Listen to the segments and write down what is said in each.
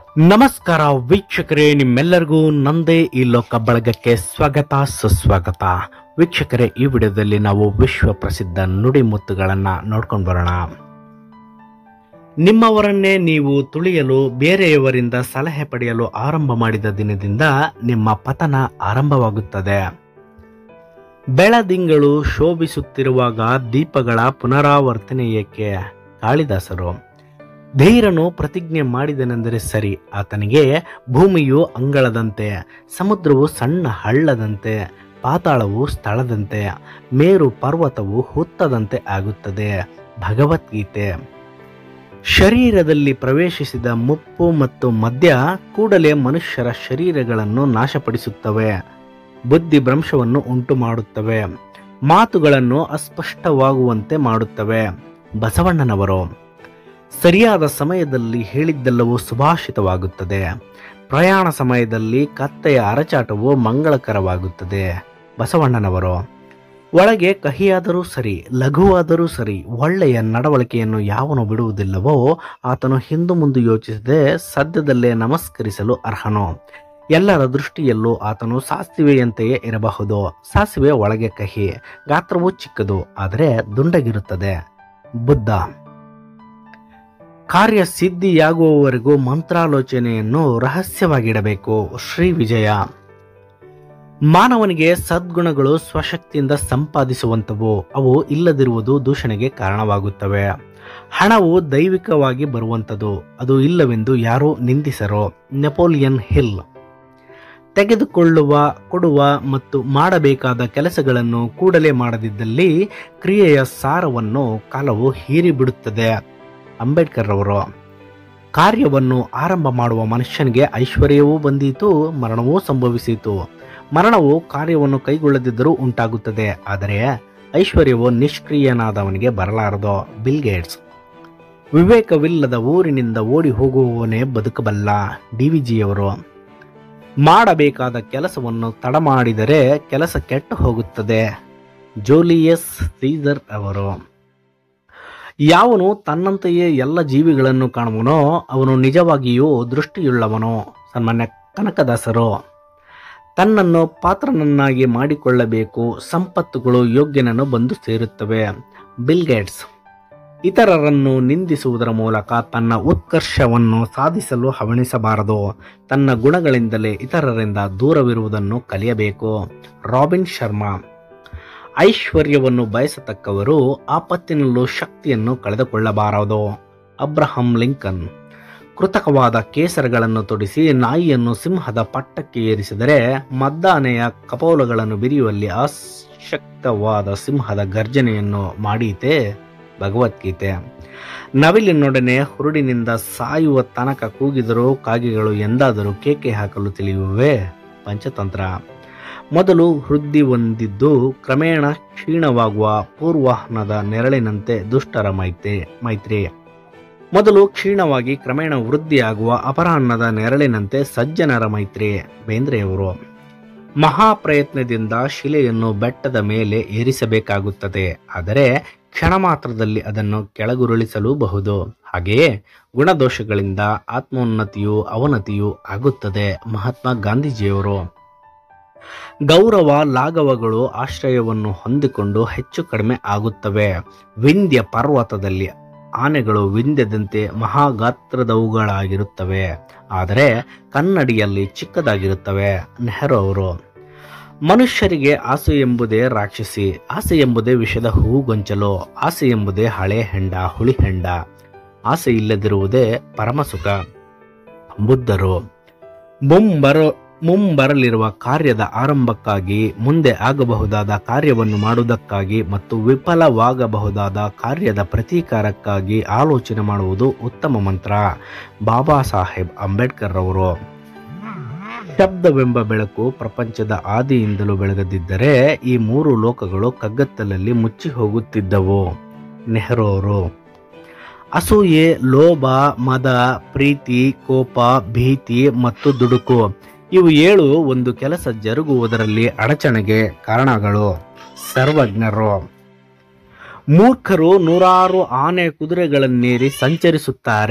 ನಮಸ್ಕಾರ ವೀಕ್ಷಕರೇ ನಿಮ್ಮೆಲ್ಲರಿಗೂ ನಂದೇ ಈ ಲೋಕ ಬಳಗಕ್ಕೆ ಸ್ವಾಗತ ಸುಸ್ವಾಗತ ವೀಕ್ಷಕರೇ ಈ ವಿಡಿಯೋದಲ್ಲಿ ನಾವು ವಿಶ್ವ ಪ್ರಸಿದ್ಧ ನುಡಿಮುತ್ತುಗಳನ್ನ ನೋಡ್ಕೊಂಡು ಬರೋಣ ನಿಮ್ಮವರನ್ನೇ ನೀವು ತುಳಿಯಲು ಬೇರೆಯವರಿಂದ ಸಲಹೆ ಪಡೆಯಲು ಆರಂಭ ಮಾಡಿದ ದಿನದಿಂದ ನಿಮ್ಮ ಪತನ ಆರಂಭವಾಗುತ್ತದೆ ಬೆಳದಿಂಗಳು ಶೋಭಿಸುತ್ತಿರುವಾಗ ದೀಪಗಳ ಪುನರಾವರ್ತನೆ ಏಕೆ ಕಾಳಿದಾಸರು ಧೀರನು ಪ್ರತಿಜ್ಞೆ ಮಾಡಿದನೆಂದರೆ ಸರಿ ಆತನಿಗೆ ಭೂಮಿಯು ಅಂಗಳದಂತೆ ಸಮುದ್ರವು ಸಣ್ಣ ಹಳ್ಳದಂತೆ ಪಾತಾಳವು ಸ್ಥಳದಂತೆ ಮೇರು ಪರ್ವತವು ಹುತ್ತದಂತೆ ಆಗುತ್ತದೆ ಭಗವದ್ಗೀತೆ ಶರೀರದಲ್ಲಿ ಪ್ರವೇಶಿಸಿದ ಮುಪ್ಪು ಮತ್ತು ಮದ್ಯ ಕೂಡಲೇ ಮನುಷ್ಯರ ಶರೀರಗಳನ್ನು ನಾಶಪಡಿಸುತ್ತವೆ ಬುದ್ಧಿ ಭ್ರಂಶವನ್ನು ಉಂಟು ಮಾಡುತ್ತವೆ ಮಾತುಗಳನ್ನು ಅಸ್ಪಷ್ಟವಾಗುವಂತೆ ಮಾಡುತ್ತವೆ ಬಸವಣ್ಣನವರು ಸರಿಯಾದ ಸಮಯದಲ್ಲಿ ಹೇಳಿದ್ದೆಲ್ಲವೂ ಸುಭಾಷಿತವಾಗುತ್ತದೆ ಪ್ರಯಾಣ ಸಮಯದಲ್ಲಿ ಕತ್ತೆಯ ಅರಚಾಟವು ಮಂಗಳಕರವಾಗುತ್ತದೆ ಬಸವಣ್ಣನವರು ಒಳಗೆ ಕಹಿಯಾದರೂ ಸರಿ ಲಘುವಾದರೂ ಸರಿ ಒಳ್ಳೆಯ ನಡವಳಿಕೆಯನ್ನು ಯಾವನು ಬಿಡುವುದಿಲ್ಲವೋ ಆತನು ಹಿಂದು ಮುಂದೆ ಯೋಚಿಸದೆ ಸದ್ಯದಲ್ಲೇ ನಮಸ್ಕರಿಸಲು ಅರ್ಹನು ಎಲ್ಲರ ದೃಷ್ಟಿಯಲ್ಲೂ ಆತನು ಸಾಸಿವೆಯಂತೆಯೇ ಇರಬಹುದು ಸಾಸಿವೆ ಒಳಗೆ ಕಹಿ ಗಾತ್ರವು ಚಿಕ್ಕದು ಆದರೆ ದುಂಡಗಿರುತ್ತದೆ ಬುದ್ಧ ಕಾರ್ಯ ಸಿದ್ಧಿಯಾಗುವವರೆಗೂ ಮಂತ್ರಾಲೋಚನೆಯನ್ನು ರಹಸ್ಯವಾಗಿಡಬೇಕು ಶ್ರೀ ವಿಜಯ ಮಾನವನಿಗೆ ಸದ್ಗುಣಗಳು ಸ್ವಶಕ್ತಿಯಿಂದ ಸಂಪಾದಿಸುವಂಥವು ಅವು ಇಲ್ಲದಿರುವುದು ದೂಷಣೆಗೆ ಕಾರಣವಾಗುತ್ತವೆ ಹಣವು ದೈವಿಕವಾಗಿ ಬರುವಂಥದ್ದು ಅದು ಇಲ್ಲವೆಂದು ಯಾರೂ ನಿಂದಿಸರೋ ನೆಪೋಲಿಯನ್ ಹಿಲ್ ತೆಗೆದುಕೊಳ್ಳುವ ಕೊಡುವ ಮತ್ತು ಮಾಡಬೇಕಾದ ಕೆಲಸಗಳನ್ನು ಕೂಡಲೇ ಮಾಡದಿದ್ದಲ್ಲಿ ಕ್ರಿಯೆಯ ಸಾರವನ್ನು ಕಾಲವು ಹೀರಿಬಿಡುತ್ತದೆ ಅಂಬೇಡ್ಕರ್ ಅವರು ಕಾರ್ಯವನ್ನು ಆರಂಭ ಮಾಡುವ ಮನುಷ್ಯನಿಗೆ ಐಶ್ವರ್ಯವೂ ಬಂದೀತು ಮರಣವೂ ಸಂಭವಿಸಿತು ಮರಣವು ಕಾರ್ಯವನ್ನು ಕೈಗೊಳ್ಳದಿದ್ದರೂ ಉಂಟಾಗುತ್ತದೆ ಆದರೆ ಐಶ್ವರ್ಯವು ನಿಷ್ಕ್ರಿಯನಾದವನಿಗೆ ಬರಲಾರದು ಬಿಲ್ ಗೇಟ್ಸ್ ವಿವೇಕವಿಲ್ಲದ ಊರಿನಿಂದ ಓಡಿ ಹೋಗುವವನೇ ಬದುಕಬಲ್ಲ ಡಿ ವಿಜಿಯವರು ಮಾಡಬೇಕಾದ ಕೆಲಸವನ್ನು ತಡ ಮಾಡಿದರೆ ಕೆಲಸ ಕೆಟ್ಟು ಹೋಗುತ್ತದೆ ಜೋಲಿಯಸ್ ಸೀಸರ್ ಅವರು ಯಾವನು ತನ್ನಂತೆಯೇ ಎಲ್ಲ ಜೀವಿಗಳನ್ನು ಕಾಣುವನೋ ಅವನು ನಿಜವಾಗಿಯೂ ದೃಷ್ಟಿಯುಳ್ಳವನು ಸನ್ಮಾನ್ಯ ಕನಕದಾಸರು ತನ್ನನ್ನು ಪಾತ್ರನನ್ನಾಗಿ ಮಾಡಿಕೊಳ್ಳಬೇಕು ಸಂಪತ್ತುಗಳು ಯೋಗ್ಯನನ್ನು ಬಂದು ಸೇರುತ್ತವೆ ಬಿಲ್ ಗೇಟ್ಸ್ ಇತರರನ್ನು ನಿಂದಿಸುವುದರ ಮೂಲಕ ತನ್ನ ಉತ್ಕರ್ಷವನ್ನು ಸಾಧಿಸಲು ಹವಣಿಸಬಾರದು ತನ್ನ ಗುಣಗಳಿಂದಲೇ ಇತರರಿಂದ ದೂರವಿರುವುದನ್ನು ಕಲಿಯಬೇಕು ರಾಬಿನ್ ಶರ್ಮಾ ಐಶ್ವರ್ಯವನ್ನು ಬಯಸತಕ್ಕವರು ಆಪತ್ತಿನಲ್ಲೂ ಶಕ್ತಿಯನ್ನು ಕಳೆದುಕೊಳ್ಳಬಾರದು ಅಬ್ರಹಂ ಲಿಂಕನ್ ಕೃತಕವಾದ ಕೇಸರಗಳನ್ನು ತೊಡಿಸಿ ನಾಯಿಯನ್ನು ಸಿಂಹದ ಪಟ್ಟಕ್ಕೆ ಏರಿಸಿದರೆ ಮದ್ದಾನೆಯ ಕಪೋಲಗಳನ್ನು ಬಿರಿಯುವಲ್ಲಿ ಅಶಕ್ತವಾದ ಸಿಂಹದ ಗರ್ಜನೆಯನ್ನು ಮಾಡೀತೆ ಭಗವದ್ಗೀತೆ ನವಿಲಿನೊಡನೆ ಹುರುಡಿನಿಂದ ಸಾಯುವ ತನಕ ಕೂಗಿದರೂ ಕಾಗೆಗಳು ಎಂದಾದರೂ ಕೇಕೆ ಹಾಕಲು ತಿಳಿಯುವವೇ ಪಂಚತಂತ್ರ ಮೊದಲು ವೃದ್ಧಿ ಹೊಂದಿದ್ದು ಕ್ರಮೇಣ ಕ್ಷೀಣವಾಗುವ ಪೂರ್ವಾಹ್ನದ ನೆರಳಿನಂತೆ ದುಷ್ಟರ ಮೈತ್ರಿ ಮೈತ್ರಿ ಮೊದಲು ಕ್ಷೀಣವಾಗಿ ಕ್ರಮೇಣ ವೃದ್ಧಿಯಾಗುವ ಅಪರಾಹ್ನದ ನೆರಳಿನಂತೆ ಸಜ್ಜನರ ಮೈತ್ರಿ ಬೇಂದ್ರೆಯವರು ಮಹಾಪ್ರಯತ್ನದಿಂದ ಶಿಲೆಯನ್ನು ಬೆಟ್ಟದ ಮೇಲೆ ಏರಿಸಬೇಕಾಗುತ್ತದೆ ಆದರೆ ಕ್ಷಣ ಮಾತ್ರದಲ್ಲಿ ಅದನ್ನು ಕೆಳಗುರುಳಿಸಲೂಬಹುದು ಹಾಗೆಯೇ ಗುಣದೋಷಗಳಿಂದ ಆತ್ಮೋನ್ನತಿಯು ಅವನತಿಯು ಆಗುತ್ತದೆ ಮಹಾತ್ಮ ಗಾಂಧೀಜಿಯವರು ಗೌರವ ಲಾಘವಗಳು ಆಶ್ರಯವನ್ನು ಹೊಂದಿಕೊಂಡು ಹೆಚ್ಚು ಕಡಿಮೆ ಆಗುತ್ತವೆ ವಿಂಧ್ಯ ಪರ್ವತದಲ್ಲಿ ಆನೆಗಳು ವಿಂಧ್ಯದಂತೆ ಮಹಾಗಾತ್ರದವುಗಳಾಗಿರುತ್ತವೆ ಆದರೆ ಕನ್ನಡಿಯಲ್ಲಿ ಚಿಕ್ಕದಾಗಿರುತ್ತವೆ ನೆಹರು ಅವರು ಮನುಷ್ಯರಿಗೆ ಆಸೆ ಎಂಬುದೇ ರಾಕ್ಷಸಿ ಆಸೆ ಎಂಬುದೇ ವಿಷದ ಹೂಗೊಂಚಲು ಆಸೆ ಎಂಬುದೇ ಹಳೆ ಹೆಂಡ ಹುಳಿ ಹೆಂಡ ಆಸೆ ಇಲ್ಲದಿರುವುದೇ ಪರಮಸುಖ ಬುದ್ಧರು ಮುಂಬರೋ ಮುಂಬರಲಿರುವ ಕಾರ್ಯದ ಆರಂಭಕ್ಕಾಗಿ ಮುಂದೆ ಆಗಬಹುದಾದ ಕಾರ್ಯವನ್ನು ಮಾಡುವುದಕ್ಕಾಗಿ ಮತ್ತು ವಿಫಲವಾಗಬಹುದಾದ ಕಾರ್ಯದ ಪ್ರತೀಕಾರಕ್ಕಾಗಿ ಆಲೋಚನೆ ಮಾಡುವುದು ಉತ್ತಮ ಮಂತ್ರ ಬಾಬಾ ಸಾಹೇಬ್ ಅಂಬೇಡ್ಕರ್ ಅವರು ಶಬ್ದವೆಂಬ ಬೆಳಕು ಪ್ರಪಂಚದ ಆದಿಯಿಂದಲೂ ಬೆಳಗದಿದ್ದರೆ ಈ ಮೂರು ಲೋಕಗಳು ಕಗ್ಗತ್ತಲಲ್ಲಿ ಮುಚ್ಚಿ ಹೋಗುತ್ತಿದ್ದವು ನೆಹರು ಅವರು ಅಸೂಯೆ ಲೋಭ ಮದ ಪ್ರೀತಿ ಕೋಪ ಭೀತಿ ಮತ್ತು ದುಡುಕು ಇವು ಏಳು ಒಂದು ಕೆಲಸ ಜರುಗುವುದರಲ್ಲಿ ಅಡಚಣೆಗೆ ಕಾರಣಗಳು ಸರ್ವಜ್ಞರು ಮೂರ್ಖರು ನೂರಾರು ಆನೆ ಕುದುರೆಗಳನ್ನೇರಿ ಸಂಚರಿಸುತ್ತಾರೆ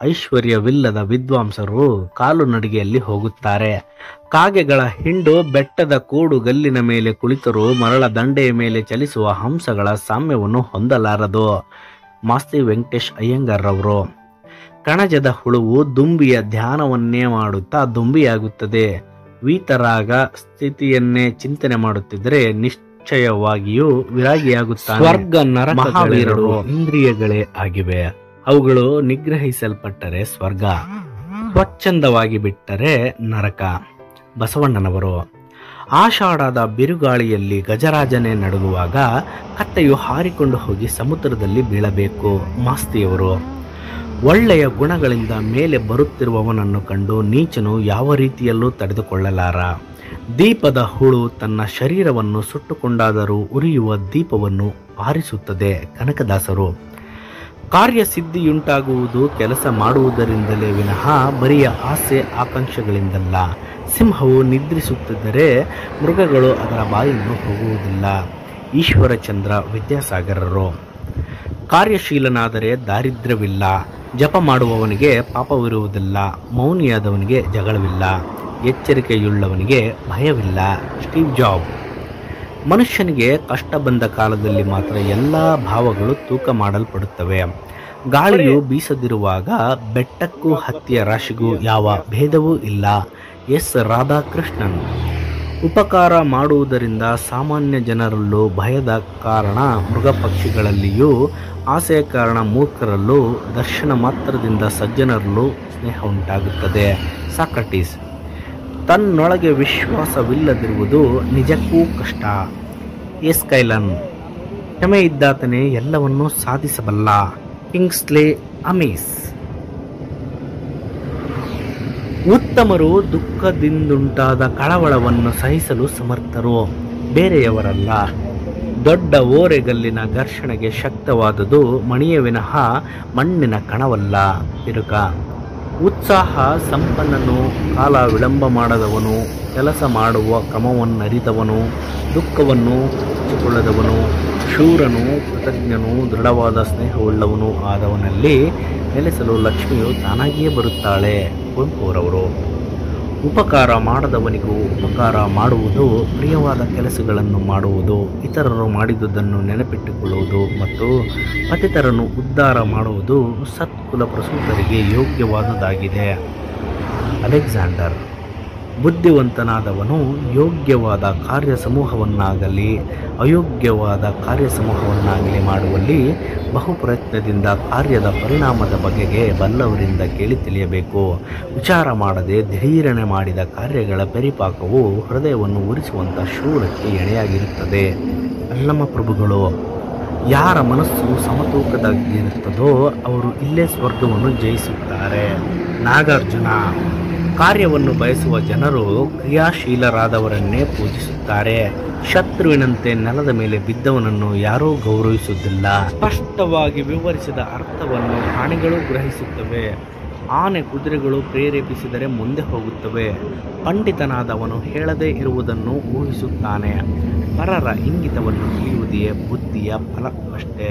ಐಶ್ವರ್ಯವಿಲ್ಲದ ವಿದ್ವಾಂಸರು ಕಾಲು ನಡಿಗೆಯಲ್ಲಿ ಹೋಗುತ್ತಾರೆ ಕಾಗೆಗಳ ಹಿಂಡು ಬೆಟ್ಟದ ಕೂಡು ಗಲ್ಲಿನ ಮೇಲೆ ಕುಳಿತರೂ ಮರಳ ದಂಡೆಯ ಮೇಲೆ ಚಲಿಸುವ ಹಂಸಗಳ ಸಾಮ್ಯವನ್ನು ಹೊಂದಲಾರದು ಮಾಸ್ತಿ ವೆಂಕಟೇಶ್ ಅಯ್ಯಂಗಾರ್ರವರು ಕಣಜದ ಹುಳುವು ದುಂಬಿಯ ಧ್ಯಾನವನ್ನೇ ಮಾಡುತ್ತಾ ದುಂಬಿಯಾಗುತ್ತದೆ ವೀತರಾಗ ಸ್ಥಿತಿಯನ್ನೇ ಚಿಂತನೆ ಮಾಡುತ್ತಿದ್ದರೆ ನಿಶ್ಚಯವಾಗಿಯೂ ವಿರಾಗಿಯಾಗುತ್ತಾನೆ ಸ್ವರ್ಗ ಮಹಾವೀರರು ಇಂದ್ರಿಯಗಳೇ ಆಗಿವೆ ಅವುಗಳು ನಿಗ್ರಹಿಸಲ್ಪಟ್ಟರೆ ಸ್ವರ್ಗ ಸ್ವಚ್ಛಂದವಾಗಿ ಬಿಟ್ಟರೆ ನರಕ ಬಸವಣ್ಣನವರು ಆಷಾಢದ ಬಿರುಗಾಳಿಯಲ್ಲಿ ಗಜರಾಜನೇ ನಡುಗುವಾಗ ಕತ್ತೆಯು ಹಾರಿಕೊಂಡು ಹೋಗಿ ಸಮುದ್ರದಲ್ಲಿ ಬೀಳಬೇಕು ಮಾಸ್ತಿಯವರು ಒಳ್ಳೆಯ ಗುಣಗಳಿಂದ ಮೇಲೆ ಬರುತ್ತಿರುವವನನ್ನು ಕಂಡು ನೀಚನು ಯಾವ ರೀತಿಯಲ್ಲೂ ತಡೆದುಕೊಳ್ಳಲಾರ ದೀಪದ ಹುಳು ತನ್ನ ಶರೀರವನ್ನು ಸುಟ್ಟುಕೊಂಡಾದರೂ ಉರಿಯುವ ದೀಪವನ್ನು ಆರಿಸುತ್ತದೆ ಕನಕದಾಸರು ಕಾರ್ಯಸಿದ್ಧಿಯುಂಟಾಗುವುದು ಕೆಲಸ ಮಾಡುವುದರಿಂದಲೇ ವಿನಃ ಬರಿಯ ಆಸೆ ಆಕಾಂಕ್ಷೆಗಳಿಂದಲ್ಲ ಸಿಂಹವು ನಿದ್ರಿಸುತ್ತಿದ್ದರೆ ಮೃಗಗಳು ಅದರ ಬಾಯನ್ನು ಹೋಗುವುದಿಲ್ಲ ಈಶ್ವರಚಂದ್ರ ವಿದ್ಯಾಸಾಗರರು ಕಾರ್ಯಶೀಲನಾದರೆ ದಾರಿದ್ರ್ಯವಿಲ್ಲ ಜಪ ಮಾಡುವವನಿಗೆ ಪಾಪವಿರುವುದಿಲ್ಲ ಮೌನಿಯಾದವನಿಗೆ ಜಗಳವಿಲ್ಲ ಎಚ್ಚರಿಕೆಯುಳ್ಳವನಿಗೆ ಭಯವಿಲ್ಲ ಸ್ಟೀವ್ ಜಾಬ್ ಮನುಷ್ಯನಿಗೆ ಕಷ್ಟ ಬಂದ ಕಾಲದಲ್ಲಿ ಮಾತ್ರ ಎಲ್ಲ ಭಾವಗಳು ತೂಕ ಮಾಡಲ್ಪಡುತ್ತವೆ ಗಾಳಿಯು ಬೀಸದಿರುವಾಗ ಬೆಟ್ಟಕ್ಕೂ ಹತ್ತಿಯ ರಾಶಿಗೂ ಯಾವ ಭೇದವೂ ಇಲ್ಲ ಎಸ್ ರಾಧಾಕೃಷ್ಣನ್ ಉಪಕಾರ ಮಾಡುವುದರಿಂದ ಸಾಮಾನ್ಯ ಜನರಲ್ಲೂ ಭಯದ ಕಾರಣ ಮೃಗ ಪಕ್ಷಿಗಳಲ್ಲಿಯೂ ಆಸೆಯ ಕಾರಣ ಮೂರ್ಖರಲ್ಲೂ ದರ್ಶನ ಮಾತ್ರದಿಂದ ಸಜ್ಜನರಲ್ಲೂ ಸ್ನೇಹ ಉಂಟಾಗುತ್ತದೆ ಸಾಕ್ರಟೀಸ್ ತನ್ನೊಳಗೆ ವಿಶ್ವಾಸವಿಲ್ಲದಿರುವುದು ನಿಜಕ್ಕೂ ಕಷ್ಟ ಎಸ್ಕೈಲನ್ ಕ್ಷಮೆ ಇದ್ದಾತನೇ ಎಲ್ಲವನ್ನೂ ಸಾಧಿಸಬಲ್ಲ ಕಿಂಗ್ಸ್ಲೆ ಅಮೀಸ್ ಉತ್ತಮರು ದುಃಖದಿಂದುಂಟಾದ ಕಳವಳವನ್ನು ಸಹಿಸಲು ಸಮರ್ಥರು ಬೇರೆಯವರಲ್ಲ ದೊಡ್ಡ ಓರೆಗಲ್ಲಿನ ಘರ್ಷಣೆಗೆ ಶಕ್ತವಾದುದು ಮಣಿಯ ವಿನಃ ಮಣ್ಣಿನ ಕಣವಲ್ಲ ತಿರುಕ ಉತ್ಸಾಹ ಸಂಪನ್ನನು ಕಾಲ ವಿಳಂಬ ಮಾಡದವನು ಕೆಲಸ ಮಾಡುವ ಕ್ರಮವನ್ನರಿತವನು ದುಃಖವನ್ನು ಹಂಚಿಕೊಳ್ಳದವನು ಶೂರನು ಕೃತಜ್ಞನು ದೃಢವಾದ ಸ್ನೇಹವುಳ್ಳವನು ಆದವನಲ್ಲಿ ನೆಲೆಸಲು ಲಕ್ಷ್ಮಿಯು ತಾನಾಗಿಯೇ ಬರುತ್ತಾಳೆ ಕುವೆಂಪುರವರು ಉಪಕಾರ ಮಾಡದವನಿಗೂ ಉಪಕಾರ ಮಾಡುವುದು ಪ್ರಿಯವಾದ ಕೆಲಸಗಳನ್ನು ಮಾಡುವುದು ಇತರರು ಮಾಡಿದುದನ್ನು ನೆನಪಿಟ್ಟುಕೊಳ್ಳುವುದು ಮತ್ತು ಪತಿತರನ್ನು ಉದ್ಧಾರ ಮಾಡುವುದು ಸತ್ಕುಲ ಪ್ರಸೂತರಿಗೆ ಯೋಗ್ಯವಾದುದಾಗಿದೆ ಅಲೆಕ್ಸಾಂಡರ್ ಬುದ್ಧಿವಂತನಾದವನು ಯೋಗ್ಯವಾದ ಕಾರ್ಯ ಸಮೂಹವನ್ನಾಗಲಿ ಅಯೋಗ್ಯವಾದ ಕಾರ್ಯ ಸಮೂಹವನ್ನಾಗಲಿ ಮಾಡುವಲ್ಲಿ ಬಹು ಪ್ರಯತ್ನದಿಂದ ಕಾರ್ಯದ ಪರಿಣಾಮದ ಬಗೆಗೆ ಬಲ್ಲವರಿಂದ ಕೇಳಿ ತಿಳಿಯಬೇಕು ವಿಚಾರ ಮಾಡದೆ ಧೀರನೆ ಮಾಡಿದ ಕಾರ್ಯಗಳ ಪರಿಪಾಕವು ಹೃದಯವನ್ನು ಉರಿಸುವಂಥ ಶೂಲಕ್ಕೆ ಎಣೆಯಾಗಿರುತ್ತದೆ ಅಲ್ಲಮ್ಮ ಪ್ರಭುಗಳು ಯಾರ ಮನಸ್ಸು ಸಮತೂಕದಾಗಿರುತ್ತದೋ ಅವರು ಇಲ್ಲೇ ಸ್ವರ್ಗವನ್ನು ಜಯಿಸುತ್ತಾರೆ ನಾಗಾರ್ಜುನ ಕಾರ್ಯವನ್ನು ಬಯಸುವ ಜನರು ಕ್ರಿಯಾಶೀಲರಾದವರನ್ನೇ ಪೂಜಿಸುತ್ತಾರೆ ಶತ್ರುವಿನಂತೆ ನೆಲದ ಮೇಲೆ ಬಿದ್ದವನನ್ನು ಯಾರೂ ಗೌರವಿಸುವುದಿಲ್ಲ ಸ್ಪಷ್ಟವಾಗಿ ವಿವರಿಸಿದ ಅರ್ಥವನ್ನು ಪ್ರಾಣಿಗಳು ಗ್ರಹಿಸುತ್ತವೆ ಆನೆ ಕುದುರೆಗಳು ಪ್ರೇರೇಪಿಸಿದರೆ ಮುಂದೆ ಹೋಗುತ್ತವೆ ಪಂಡಿತನಾದವನು ಹೇಳದೇ ಇರುವುದನ್ನು ಊಹಿಸುತ್ತಾನೆ ಪರರ ಇಂಗಿತವನ್ನು ತಿಳಿಯುವುದೇ ಬುದ್ಧಿಯ ಫಲವಷ್ಟೇ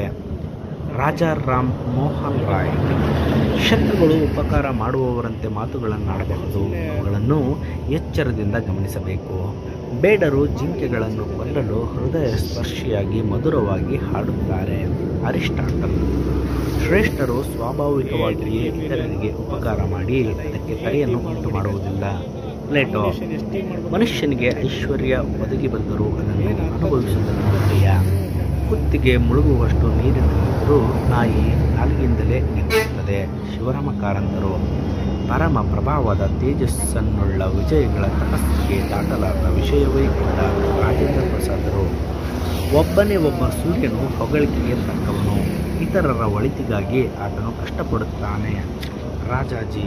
ರಾಜಾರಾಮ್ ಮೋಹನ್ ರಾಯ್ ಶತ್ರುಗಳು ಉಪಕಾರ ಮಾಡುವವರಂತೆ ಮಾತುಗಳನ್ನಾಡಬಹುದು ಅವುಗಳನ್ನು ಎಚ್ಚರದಿಂದ ಗಮನಿಸಬೇಕು ಬೇಡರು ಜಿಂಕೆಗಳನ್ನು ಕೊಲ್ಲಲು ಹೃದಯ ಸ್ಪರ್ಶಿಯಾಗಿ ಮಧುರವಾಗಿ ಹಾಡುತ್ತಾರೆ ಅರಿಸ್ಟಾಟಲ್ ಶ್ರೇಷ್ಠರು ಸ್ವಾಭಾವಿಕವಾಗಿಯೇ ಇತರರಿಗೆ ಉಪಕಾರ ಮಾಡಿ ಅದಕ್ಕೆ ತಡೆಯನ್ನು ಉಂಟು ಮಾಡುವುದಿಲ್ಲ ಪ್ಲೇಟೋ ಮನುಷ್ಯನಿಗೆ ಐಶ್ವರ್ಯ ಒದಗಿ ಬಂದರೂ ಅದನ್ನು ಅನುಭವಿಸುವುದನ್ನು ಪ್ರಿಯ ಕುತ್ತಿಗೆ ಮುಳುಗುವಷ್ಟು ನೀರಿನಲ್ಲಿದ್ದರೂ ನಾಯಿ ನಾಲಿಗೆಯಿಂದಲೇ ನಿಲ್ಲುತ್ತದೆ ಶಿವರಾಮ ಕಾರಂತರು ಪರಮ ಪ್ರಭಾವದ ತೇಜಸ್ಸನ್ನುಳ್ಳ ವಿಜಯಗಳ ತಪಸ್ಸಿಗೆ ದಾಟಲಾರದ ವಿಷಯವೇ ಇಲ್ಲ ರಾಜೇಂದ್ರ ಪ್ರಸಾದರು ಒಬ್ಬನೇ ಒಬ್ಬ ಸೂರ್ಯನು ಹೊಗಳಿಕೆಗೆ ತಕ್ಕವನು ಇತರರ ಒಳಿತಿಗಾಗಿ ಆತನು ಕಷ್ಟಪಡುತ್ತಾನೆ ರಾಜಾಜಿ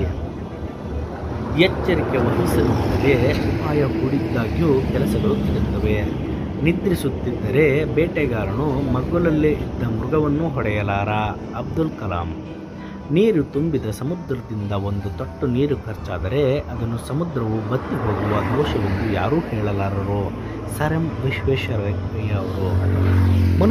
ಎಚ್ಚರಿಕೆ ವಹಿಸದಿದ್ದರೆ ಉಪಾಯ ಹೂಡಿದ್ದಾಗ್ಯೂ ಕೆಲಸಗಳು ಕೆಡುತ್ತವೆ ನಿದ್ರಿಸುತ್ತಿದ್ದರೆ ಬೇಟೆಗಾರನು ಮಗ್ಗುಲಲ್ಲೇ ಇದ್ದ ಮೃಗವನ್ನು ಹೊಡೆಯಲಾರ ಅಬ್ದುಲ್ ಕಲಾಂ ನೀರು ತುಂಬಿದ ಸಮುದ್ರದಿಂದ ಒಂದು ತೊಟ್ಟು ನೀರು ಖರ್ಚಾದರೆ ಅದನ್ನು ಸಮುದ್ರವು ಬತ್ತಿ ಹೋಗುವ ದೋಷವೆಂದು ಯಾರೂ ಹೇಳಲಾರರು ಸರ್ ಎಂ ವಿಶ್ವೇಶ್ವರಯ್ಯ ಅವರು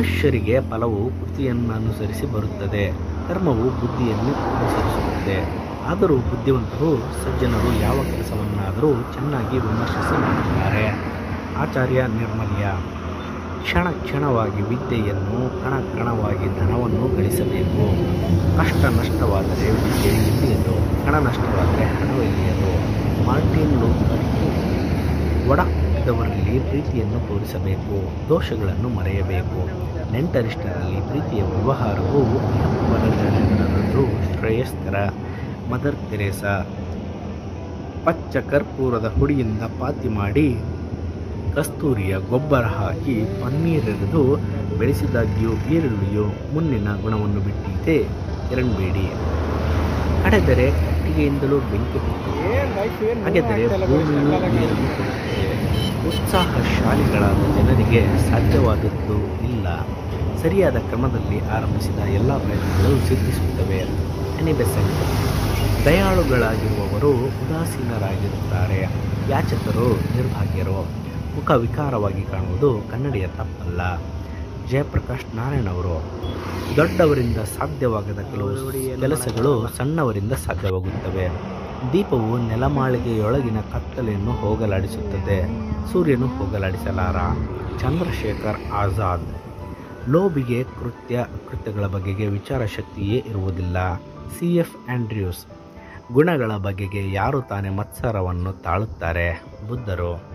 ಮನುಷ್ಯರಿಗೆ ಫಲವು ಕೃತಿಯನ್ನು ಅನುಸರಿಸಿ ಬರುತ್ತದೆ ಕರ್ಮವು ಬುದ್ಧಿಯನ್ನು ಅನುಸರಿಸುತ್ತದೆ ಆದರೂ ಬುದ್ಧಿವಂತರು ಸಜ್ಜನರು ಯಾವ ಕೆಲಸವನ್ನಾದರೂ ಚೆನ್ನಾಗಿ ವಿಮರ್ಶಿಸಿ ಮಾಡುತ್ತಾರೆ ಆಚಾರ್ಯ ನಿರ್ಮಲ್ಯ ಕ್ಷಣ ಕ್ಷಣವಾಗಿ ವಿದ್ಯೆಯನ್ನು ಕಣ ಕಣವಾಗಿ ಧನವನ್ನು ಗಳಿಸಬೇಕು ಕಷ್ಟ ನಷ್ಟವಾದರೆ ವಿದ್ಯೆ ಇಲ್ಲಿಯದು ಹಣ ನಷ್ಟವಾದರೆ ಹಣವಿಲ್ಲಿಯದು ಮಾರ್ಟಿನ್ ಲೂಥರ್ ಕಿಂಗ್. ಒಡ ಹುಟ್ಟಿದವರಲ್ಲಿ ಪ್ರೀತಿಯನ್ನು ತೋರಿಸಬೇಕು ದೋಷಗಳನ್ನು ಮರೆಯಬೇಕು ನೆಂಟರಿಷ್ಟರಲ್ಲಿ ಪ್ರೀತಿಯ ವ್ಯವಹಾರವು ಹೊರಗಡೆರಲು ಶ್ರೇಯಸ್ಕರ ಮದರ್ ತೆರೇಸಾ ಪಚ್ಚ ಕರ್ಪೂರದ ಹುಡಿಯಿಂದ ಪಾತಿ ಮಾಡಿ ಕಸ್ತೂರಿಯ ಗೊಬ್ಬರ ಹಾಕಿ ಪನ್ನೀರೆರೆದು ಬೆಳೆಸಿದಾಗ್ಯೂ ಈರುಳ್ಳಿಯು ಮುನ್ನಿನ ಗುಣವನ್ನು ಬಿಟ್ಟಿದೆ ಎರಣ್ಬೇಡಿ ಕಡೆದರೆ ಕಟ್ಟಿಗೆಯಿಂದಲೂ ಬೆಂಕಿ ಹುಟ್ಟುತ್ತದೆ ಹಾಗೆಂದರೆ ಭೂಮಿಯು ನೀರನ್ನು ಕೊಡುತ್ತದೆ ಉತ್ಸಾಹಶಾಲಿಗಳಾದ ಜನರಿಗೆ ಸಾಧ್ಯವಾದದ್ದು ಇಲ್ಲ ಸರಿಯಾದ ಕ್ರಮದಲ್ಲಿ ಆರಂಭಿಸಿದ ಎಲ್ಲ ಪ್ರಯತ್ನಗಳು ಸಿದ್ಧಿಸುತ್ತವೆ ಎನಿಬೆಸೆಂಟ್ ದಯಾಳುಗಳಾಗಿರುವವರು ಉದಾಸೀನರಾಗಿರುತ್ತಾರೆ ಯಾಚಕರು ನಿರ್ಭಾಗ್ಯರು ಮುಖ ವಿಕಾರವಾಗಿ ಕಾಣುವುದು ಕನ್ನಡಿಯ ತಪ್ಪಲ್ಲ ಜಯಪ್ರಕಾಶ್ ನಾರಾಯಣ್ ಅವರು ದೊಡ್ಡವರಿಂದ ಸಾಧ್ಯವಾಗದ ಕೆಲವು ಕೆಲಸಗಳು ಸಣ್ಣವರಿಂದ ಸಾಧ್ಯವಾಗುತ್ತವೆ ದೀಪವು ನೆಲಮಾಳಿಗೆಯೊಳಗಿನ ಕತ್ತಲೆಯನ್ನು ಹೋಗಲಾಡಿಸುತ್ತದೆ ಸೂರ್ಯನು ಹೋಗಲಾಡಿಸಲಾರ ಚಂದ್ರಶೇಖರ್ ಆಜಾದ್ ಲೋಬಿಗೆ ಕೃತ್ಯ ಕೃತ್ಯಗಳ ಬಗೆಗೆ ವಿಚಾರ ಶಕ್ತಿಯೇ ಇರುವುದಿಲ್ಲ ಸಿ ಎಫ್ ಆಂಡ್ರ್ಯೂಸ್ ಗುಣಗಳ ಬಗೆಗೆ ಯಾರು ತಾನೇ ಮತ್ಸರವನ್ನು ತಾಳುತ್ತಾರೆ ಬುದ್ಧರು